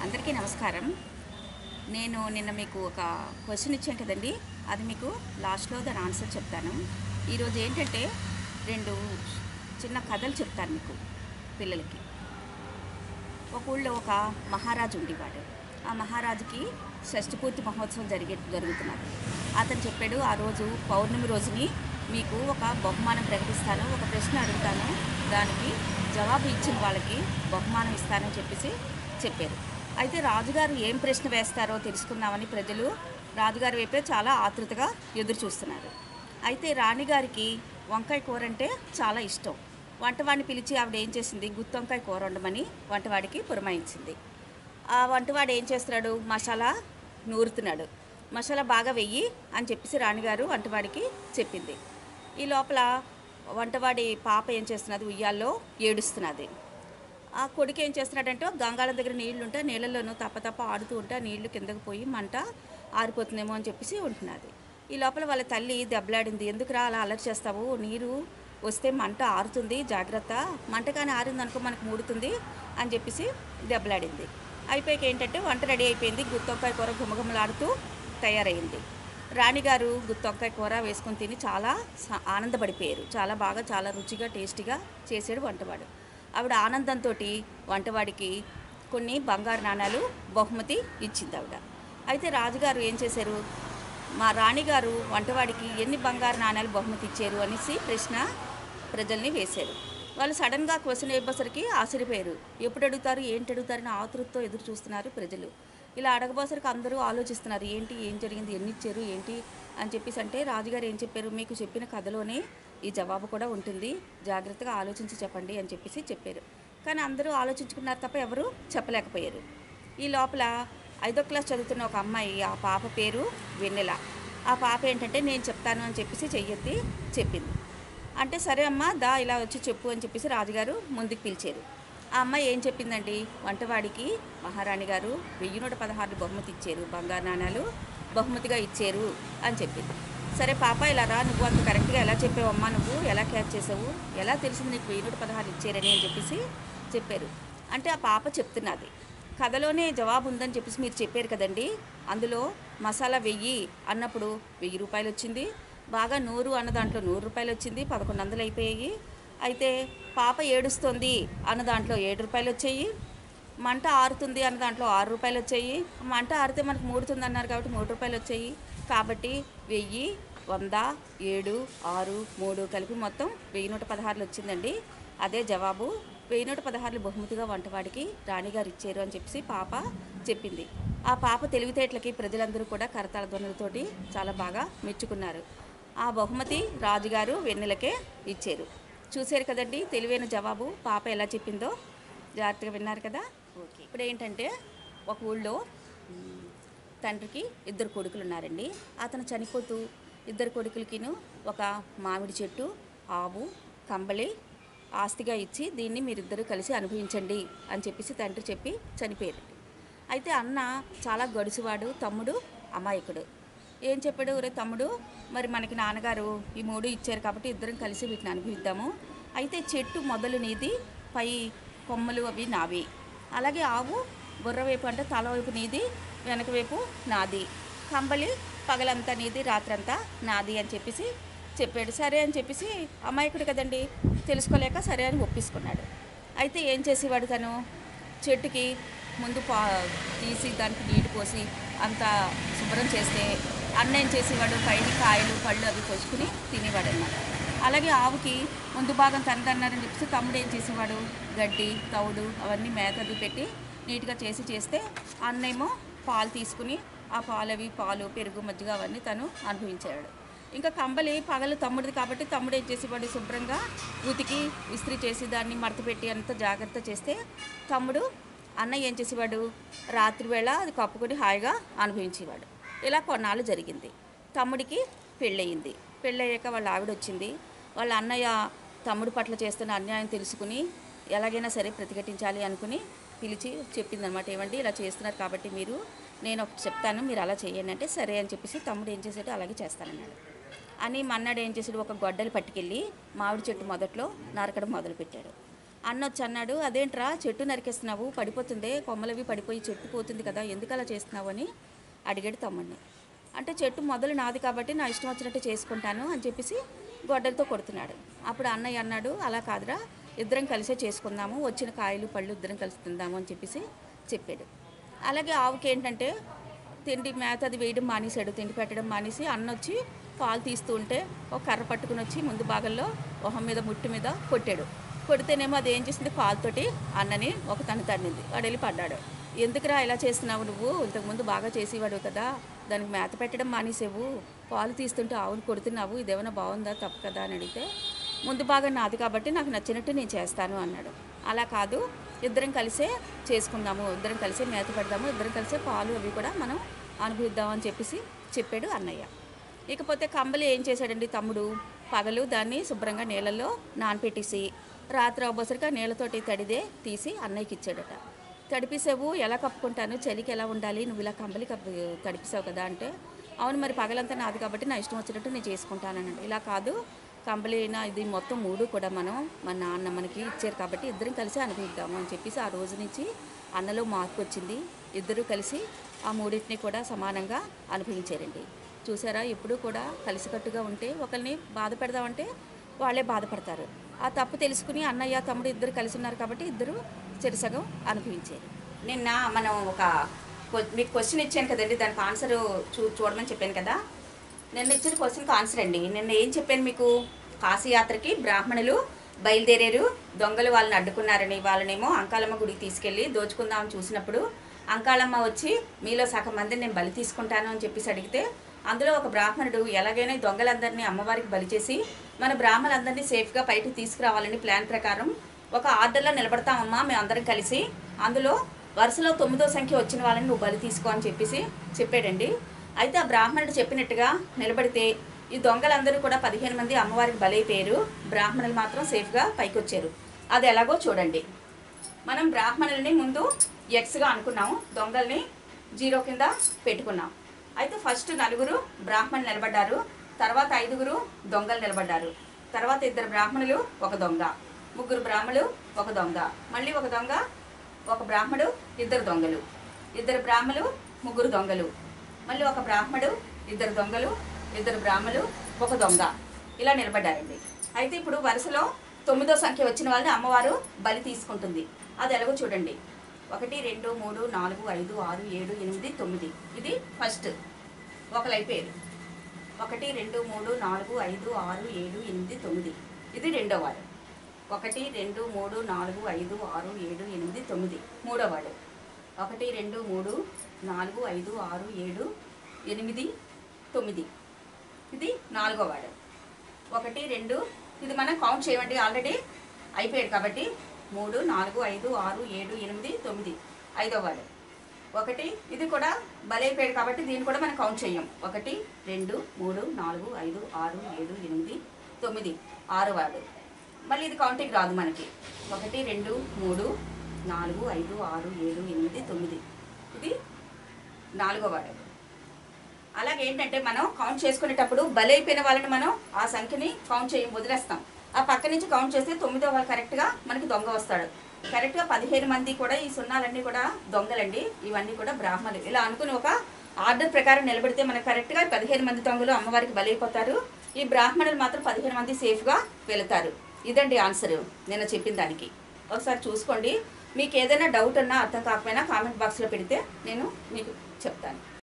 అందరికీ నమస్కారం నేను నిన్న మీకు ఒక క్వశ్చన్ ఇచ్చాను కదండి అది మీకు లాస్ట్లో దాని ఆన్సర్ చెప్తాను ఈరోజు ఏంటంటే రెండు చిన్న కథలు చెప్తాను మీకు పిల్లలకి ఒక ఊళ్ళో ఒక మహారాజు ఉండేవాడు ఆ మహారాజుకి షష్ఠపూర్తి మహోత్సవం జరిగే జరుగుతున్నది అతను చెప్పాడు ఆ రోజు పౌర్ణమి రోజుని మీకు ఒక బహుమానం ప్రకటిస్తాను ఒక ప్రశ్న అడుగుతాను దానికి జవాబు ఇచ్చిన వాళ్ళకి బహుమానం ఇస్తానని చెప్పేసి చెప్పారు అయితే రాజుగారు ఏం ప్రశ్న వేస్తారో తెలుసుకుందామని ప్రజలు రాజుగారి వైపే చాలా ఆతృతగా ఎదురు చూస్తున్నారు అయితే రాణిగారికి వంకాయ కూర అంటే చాలా ఇష్టం వంటవాడిని పిలిచి ఆవిడ ఏం చేసింది గుత్తొంకాయ కూర వండమని వంటవాడికి పురమాయించింది ఆ వంటవాడు ఏం చేస్తున్నాడు మసాలా నూరుతున్నాడు మసాలా బాగా వెయ్యి అని చెప్పేసి రాణిగారు వంటవాడికి చెప్పింది ఈ లోపల వంటవాడి పాప ఏం చేస్తున్నది ఉయ్యాల్లో ఏడుస్తున్నది ఆ కొడుకు ఏం చేస్తున్నాడంటే గంగాళం దగ్గర నీళ్లు ఉంటే నీళ్ళల్లోనూ తప్ప తప్ప ఆడుతూ ఉంటే ఆ నీళ్లు కిందకు పోయి మంట ఆరిపోతుందేమో అని చెప్పేసి ఉంటున్నది ఈ లోపల వాళ్ళ తల్లి దెబ్బలాడింది ఎందుకురా అలా అలర్ట్ చేస్తావు నీరు వస్తే మంట ఆరుతుంది జాగ్రత్త మంట కానీ ఆరింది అనుకో మనకు మూడుతుంది అని చెప్పేసి దెబ్బలాడింది అయిపోయాక ఏంటంటే వంట రెడీ అయిపోయింది గుత్తొక్కాయ కూర గుమగుమలాడుతూ తయారైంది రాణిగారు గుత్తొక్కాయ కూర వేసుకొని తిని చాలా స- ఆనందపడిపోయారు చాలా బాగా చాలా రుచిగా టేస్టీగా చేసాడు వంటవాడు ఆవిడ ఆనందంతో వంటవాడికి కొన్ని బంగారు నాణాలు బహుమతి ఇచ్చింది ఆవిడ అయితే రాజుగారు ఏం చేశారు మా రాణిగారు వంటవాడికి ఎన్ని బంగారు నాణాలు బహుమతి ఇచ్చారు అనేసి ప్రశ్న ప్రజల్ని వేశారు వాళ్ళు సడన్గా క్వశ్చన్ వేయబోసరికి ఆశ్చర్యపోయారు ఎప్పుడు అడుగుతారు ఏంటి అడుగుతారని ఆతృతతో ఎదురు చూస్తున్నారు ప్రజలు ఇలా అడగబోసరికి అందరూ ఆలోచిస్తున్నారు ఏంటి ఏం జరిగింది ఎన్ని ఇచ్చారు ఏంటి అని చెప్పేసి అంటే రాజుగారు ఏం చెప్పారు మీకు చెప్పిన కథలోనే ఈ జవాబు కూడా ఉంటుంది జాగ్రత్తగా ఆలోచించి చెప్పండి అని చెప్పేసి చెప్పారు కానీ అందరూ ఆలోచించుకున్నారు తప్ప ఎవరు చెప్పలేకపోయారు ఈ లోపల ఐదో క్లాస్ చదువుతున్న ఒక అమ్మాయి ఆ పాప పేరు వెన్నెల ఆ పాప ఏంటంటే నేను చెప్తాను అని చెప్పేసి చెయ్యెత్తి చెప్పింది అంటే సరే అమ్మా దా ఇలా వచ్చి చెప్పు అని చెప్పేసి రాజుగారు ముందుకు పిలిచారు ఆ అమ్మాయి ఏం చెప్పిందండి వంటవాడికి మహారాణి గారు వెయ్యి నూట పదహారు బహుమతి ఇచ్చారు బంగారు నాణాలు బహుమతిగా ఇచ్చారు అని చెప్పింది సరే పాప ఇలా రా నువ్వు అంత కరెక్ట్గా ఎలా చెప్పావమ్మా నువ్వు ఎలా క్యాచ్ చేసావు ఎలా తెలిసింది నీకు వెయ్యి నూట పదహారు ఇచ్చారని అని చెప్పేసి చెప్పారు అంటే ఆ పాప చెప్తున్నది కథలోనే జవాబు ఉందని చెప్పేసి మీరు చెప్పారు కదండి అందులో మసాలా వెయ్యి అన్నప్పుడు వెయ్యి రూపాయలు వచ్చింది బాగా నూరు అన్న దాంట్లో నూరు రూపాయలు వచ్చింది పదకొండు వందలు అయిపోయాయి అయితే పాప ఏడుస్తుంది అన్న దాంట్లో ఏడు రూపాయలు వచ్చాయి మంట ఆరుతుంది అన్న దాంట్లో ఆరు రూపాయలు వచ్చాయి మంట ఆరితే మనకు మూడుతుంది అన్నారు కాబట్టి మూడు రూపాయలు వచ్చాయి కాబట్టి వెయ్యి వంద ఏడు ఆరు మూడు కలిపి మొత్తం వెయ్యి నూట పదహారులు వచ్చిందండి అదే జవాబు వెయ్యి నూట పదహారులు బహుమతిగా వంటవాడికి రాణిగారు ఇచ్చారు అని చెప్పేసి పాప చెప్పింది ఆ పాప తెలివితేటలకి ప్రజలందరూ కూడా కరతాళ ధ్వనులతోటి చాలా బాగా మెచ్చుకున్నారు ఆ బహుమతి రాజుగారు వెన్నెలకే ఇచ్చారు చూశారు కదండి తెలివైన జవాబు పాప ఎలా చెప్పిందో జాగ్రత్తగా విన్నారు కదా ఓకే ఇప్పుడు ఏంటంటే ఒక ఊళ్ళో మ్, తండ్రికి ఇద్దరు కొడుకులు ఉన్నారండి అతను చనిపోతూ ఇద్దరు కొడుకులకిను ఒక మామిడి చెట్టు ఆవు కంబళి ఆస్తిగా ఇచ్చి దీన్ని మీరిద్దరూ కలిసి అనుభవించండి అని చెప్పేసి తండ్రి చెప్పి చనిపోయారు అయితే అన్న చాలా గడుసువాడు తమ్ముడు అమాయకుడు ఏం చెప్పాడు రే తమ్ముడు మరి మనకి నాన్నగారు ఈ మూడు ఇచ్చారు కాబట్టి ఇద్దరం కలిసి వీటిని అనుభవిద్దాము అయితే చెట్టు మొదలు నీది పై కొమ్మలు అవి నావి అలాగే ఆవు బుర్ర వైపు అంటే తల వైపు నీది వెనక వైపు నాది కంబలి పగలంతా నీది రాత్రంతా నాది అని చెప్పేసి చెప్పాడు సరే అని చెప్పేసి అమాయకుడు కదండి తెలుసుకోలేక సరే అని ఒప్పేసుకున్నాడు అయితే ఏం చేసేవాడు తను చెట్టుకి ముందు పా తీసి దానికి నీళ్లు పోసి అంత శుభ్రం చేస్తే అన్న ఏం చేసేవాడు పైన కాయలు పళ్ళు అవి కోసుకుని తినేవాడు అనమాట అలాగే ఆవుకి ముందు భాగం తనదన్నారని చెప్పేసి తమ్ముడు ఏం చేసేవాడు గడ్డి తౌడు అవన్నీ మేత అది పెట్టి నీట్గా చేసి చేస్తే అన్నేమో పాలు తీసుకుని ఆ పాలు అవి పాలు పెరుగు మజ్జిగ అవన్నీ తను అనుభవించాడు ఇంకా కంబలి పగలు తమ్ముడిది కాబట్టి తమ్ముడు ఏం చేసేవాడు శుభ్రంగా ఉతికి ఇస్త్రీ చేసి దాన్ని మడత పెట్టి అంత జాగ్రత్త చేస్తే తమ్ముడు అన్న ఏం చేసేవాడు రాత్రి వేళ అది కప్పుకొని హాయిగా అనుభవించేవాడు ఇలా కొన్నాళ్ళు జరిగింది తమ్ముడికి పెళ్ళయింది పెళ్ళయ్యాక వాళ్ళ ఆవిడ వచ్చింది వాళ్ళ అన్నయ్య తమ్ముడు పట్ల చేస్తున్న అన్యాయం తెలుసుకుని ఎలాగైనా సరే ప్రతిఘటించాలి అనుకుని పిలిచి చెప్పిందనమాట ఏమండి ఇలా చేస్తున్నారు కాబట్టి మీరు నేను ఒకటి చెప్తాను మీరు అలా చేయండి అంటే సరే అని చెప్పేసి తమ్ముడు ఏం చేశాడో అలాగే చేస్తానన్నాడు అని మన్నాడు ఏం చేశాడు ఒక గొడ్డలి పట్టుకెళ్ళి మామిడి చెట్టు మొదట్లో నరకడం మొదలుపెట్టాడు అన్న వచ్చి అన్నాడు అదేంట్రా చెట్టు నరికేస్తున్నావు పడిపోతుంది కొమ్మలవి పడిపోయి చెట్టు పోతుంది కదా ఎందుకు అలా చేస్తున్నావు అని అడిగాడు తమ్ముడిని అంటే చెట్టు మొదలు నాది కాబట్టి నా ఇష్టం వచ్చినట్టు చేసుకుంటాను అని చెప్పేసి గొడ్డలతో కొడుతున్నాడు అప్పుడు అన్నయ్య అన్నాడు అలా కాదురా ఇద్దరం కలిసే చేసుకుందాము వచ్చిన కాయలు పళ్ళు ఇద్దరం కలిసి తిందాము అని చెప్పేసి చెప్పాడు అలాగే ఆవుకి ఏంటంటే తిండి మేత అది వేయడం మానేశాడు తిండి పెట్టడం మానేసి అన్న వచ్చి పాలు తీస్తూ ఉంటే ఒక కర్ర పట్టుకుని వచ్చి ముందు భాగంలో మొహం మీద ముట్టి మీద కొట్టాడు కొడితేనేమో అది ఏం చేసింది పాలతోటి అన్నని ఒక తను తన్నింది వాడు వెళ్ళి పడ్డాడు ఎందుకురా ఇలా చేస్తున్నావు నువ్వు ఇంతకుముందు బాగా చేసేవాడు కదా దానికి మేత పెట్టడం మానేసేవు పాలు తీస్తుంటే ఆవును కొడుతున్నావు ఇదేమైనా బాగుందా తప్పు కదా అని అడిగితే ముందు బాగా నాది కాబట్టి నాకు నచ్చినట్టు నేను చేస్తాను అన్నాడు అలా కాదు ఇద్దరం కలిసే చేసుకుందాము ఇద్దరం కలిసే మేత పెడదాము ఇద్దరం కలిసే పాలు అవి కూడా మనం అనుభవిద్దామని చెప్పేసి చెప్పాడు అన్నయ్య ఇకపోతే కంబలి ఏం చేశాడండి తమ్ముడు పగలు దాన్ని శుభ్రంగా నీళ్ళల్లో నానపెట్టేసి రాత్రి అవ్వసరిగా నీళ్ళతోటి తడిదే తీసి అన్నయ్యకి ఇచ్చాడట తడిపిసావు ఎలా కప్పుకుంటాను చలికి ఎలా ఉండాలి నువ్వు ఇలా కంబలి కప్పు తడిపిసావు కదా అంటే అవును మరి పగలంతా నాది కాబట్టి నా ఇష్టం వచ్చినట్టు నేను చేసుకుంటానన్నాడు ఇలా కాదు కంబలి అయినా ఇది మొత్తం మూడు కూడా మనం మా నాన్న మనకి ఇచ్చారు కాబట్టి ఇద్దరం కలిసి అనుభవిద్దాము అని చెప్పేసి ఆ రోజు నుంచి అన్నలో మార్పు వచ్చింది ఇద్దరూ కలిసి ఆ మూడింటిని కూడా సమానంగా అనుభవించారండి చూసారా ఎప్పుడూ కూడా కలిసికట్టుగా ఉంటే ఒకరిని బాధ పెడదామంటే వాళ్ళే బాధపడతారు ఆ తప్పు తెలుసుకుని అన్నయ్య తమ్ముడు ఇద్దరు కలిసి ఉన్నారు కాబట్టి ఇద్దరు చెరుసగం అనుభవించారు నిన్న మనం ఒక క్వ- మీకు క్వశ్చన్ ఇచ్చాను కదండి దానికి ఆన్సర్ చూ చూడమని చెప్పాను కదా నిన్న ఇచ్చిన క్వశ్చన్కి ఆన్సర్ అండి నిన్న ఏం చెప్పాను మీకు కాశీయాత్రకి బ్రాహ్మణులు బయలుదేరారు దొంగలు వాళ్ళని అడ్డుకున్నారని వాళ్ళనేమో అంకాలమ్మ గుడికి తీసుకెళ్ళి దోచుకుందామని చూసినప్పుడు అంకాళమ్మ వచ్చి మీలో సగం మందిని నేను బలి తీసుకుంటాను అని చెప్పేసి అడిగితే అందులో ఒక బ్రాహ్మణుడు ఎలాగైనా ఈ దొంగలందరినీ అమ్మవారికి బలి చేసి మన బ్రాహ్మణులందరినీ సేఫ్గా బయటకు తీసుకురావాలని ప్లాన్ ప్రకారం ఒక ఆర్డర్లో నిలబడతామమ్మా మేము అందరం కలిసి అందులో వరుసలో తొమ్మిదో సంఖ్య వచ్చిన వాళ్ళని నువ్వు బలి తీసుకో అని చెప్పేసి చెప్పాడండి అయితే ఆ బ్రాహ్మణుడు చెప్పినట్టుగా నిలబడితే ఈ దొంగలందరూ కూడా పదిహేను మంది అమ్మవారికి బలైపోయారు బ్రాహ్మణులు మాత్రం సేఫ్గా పైకి వచ్చారు అది ఎలాగో చూడండి మనం బ్రాహ్మణుల్ని ముందు ఎక్స్గా అనుకున్నాము దొంగల్ని జీరో కింద పెట్టుకున్నాం అయితే ఫస్ట్ నలుగురు బ్రాహ్మణులు నిలబడ్డారు తర్వాత ఐదుగురు దొంగలు నిలబడ్డారు తర్వాత ఇద్దరు బ్రాహ్మణులు ఒక దొంగ ముగ్గురు బ్రాహ్మణులు ఒక దొంగ మళ్ళీ ఒక దొంగ ఒక బ్రాహ్మడు ఇద్దరు దొంగలు ఇద్దరు బ్రాహ్మలు ముగ్గురు దొంగలు మళ్ళీ ఒక బ్రాహ్మడు ఇద్దరు దొంగలు ఇద్దరు బ్రాహ్మలు ఒక దొంగ ఇలా నిలబడ్డారండి అయితే ఇప్పుడు వరుసలో తొమ్మిదో సంఖ్య వచ్చిన వాళ్ళని అమ్మవారు బలి తీసుకుంటుంది అది ఎలాగో చూడండి ఒకటి రెండు మూడు నాలుగు ఐదు ఆరు ఏడు ఎనిమిది తొమ్మిది ఇది ఫస్ట్ ఒకరు అయిపోయారు ఒకటి రెండు మూడు నాలుగు ఐదు ఆరు ఏడు ఎనిమిది తొమ్మిది ఇది రెండో వాడు ఒకటి రెండు మూడు నాలుగు ఐదు ఆరు ఏడు ఎనిమిది తొమ్మిది మూడో వాడు ఒకటి రెండు మూడు నాలుగు ఐదు ఆరు ఏడు ఎనిమిది తొమ్మిది ఇది నాలుగో వాడు ఒకటి రెండు ఇది మనం కౌంట్ చేయమండి ఆల్రెడీ అయిపోయాడు కాబట్టి మూడు నాలుగు ఐదు ఆరు ఏడు ఎనిమిది తొమ్మిది ఐదో వాడు ఒకటి ఇది కూడా బలైపోయాడు కాబట్టి దీన్ని కూడా మనం కౌంట్ చేయం ఒకటి రెండు మూడు నాలుగు ఐదు ఆరు ఏడు ఎనిమిది తొమ్మిది ఆరు వాడు మళ్ళీ ఇది కౌంటింగ్ రాదు మనకి ఒకటి రెండు మూడు నాలుగు ఐదు ఆరు ఏడు ఎనిమిది తొమ్మిది ఇది నాలుగో వాడు అలాగే ఏంటంటే మనం కౌంట్ చేసుకునేటప్పుడు బలైపోయిన వాళ్ళని మనం ఆ సంఖ్యని కౌంట్ చేయం వదిలేస్తాం ఆ పక్క నుంచి కౌంట్ చేస్తే తొమ్మిదో వాళ్ళు కరెక్ట్గా మనకి దొంగ వస్తాడు కరెక్ట్గా పదిహేను మంది కూడా ఈ సున్నాలన్నీ కూడా దొంగలండి ఇవన్నీ కూడా బ్రాహ్మణులు ఇలా అనుకుని ఒక ఆర్డర్ ప్రకారం నిలబడితే మనకు కరెక్ట్గా పదిహేను మంది దొంగలు అమ్మవారికి బలైపోతారు ఈ బ్రాహ్మణులు మాత్రం పదిహేను మంది సేఫ్గా వెళతారు ఇదండి ఆన్సర్ నేను చెప్పిన దానికి ఒకసారి చూసుకోండి మీకు ఏదైనా డౌట్ ఉన్నా అర్థం కాకపోయినా కామెంట్ బాక్స్లో పెడితే నేను మీకు చెప్తాను